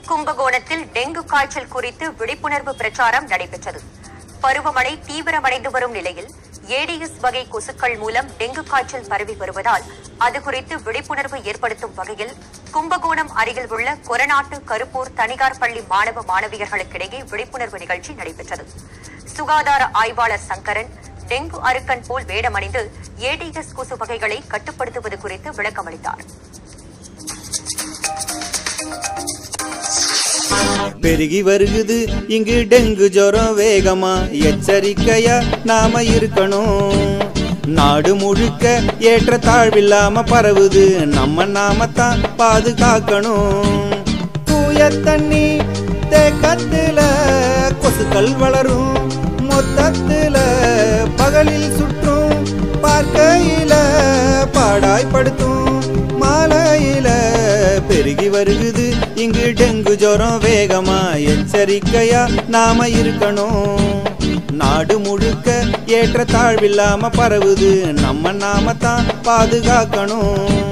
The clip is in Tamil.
கும்பகோணத்தில் டெங்கு காய்ச்சல் குறித்து விழிப்புணர்வு பிரச்சாரம் நடைபெற்றது பருவமழை தீவிரமடைந்து வரும் நிலையில் ஏடிஎஸ் வகை கொசுக்கள் மூலம் டெங்கு காய்ச்சல் பரவி வருவதால் அது குறித்து விழிப்புணர்வு ஏற்படுத்தும் வகையில் கும்பகோணம் அருகில் உள்ள கொரநாட்டு கருப்பூர் தனியார் பள்ளி மாணவ மாணவியர்களுக்கிடையே விழிப்புணர்வு நிகழ்ச்சி நடைபெற்றது சுகாதார ஆய்வாளர் சங்கரன் டெங்கு அருக்கன் போல் வேடமணிந்து ஏடிஎஸ் கொசு வகைகளை கட்டுப்படுத்துவது குறித்து விளக்கமளித்தார் பெருகி வருகுது இங்கு டெங்கு ஜுரம் வேகமா எச்சரிக்கையா நாம இருக்கணும் நாடு முழுக்க ஏற்ற தாழ்வில்லாம பரவுது நம்ம நாமத்தான் பாதுகாக்கணும் தூய தண்ணி தேக்கத்துல கொசுக்கள் வளரும் மொத்தத்துல பகலில் சுற்றும் பார்க்கையில பாடாய்படுத்தும் மாலையில பெருகி வருகுது இங்கு டெங்கு ஜுரம் வேகமா எச்சரிக்கையா நாம இருக்கணும் நாடு முழுக்க ஏற்ற தாழ்வில்லாம பரவுது நம்ம நாம தான் பாதுகாக்கணும்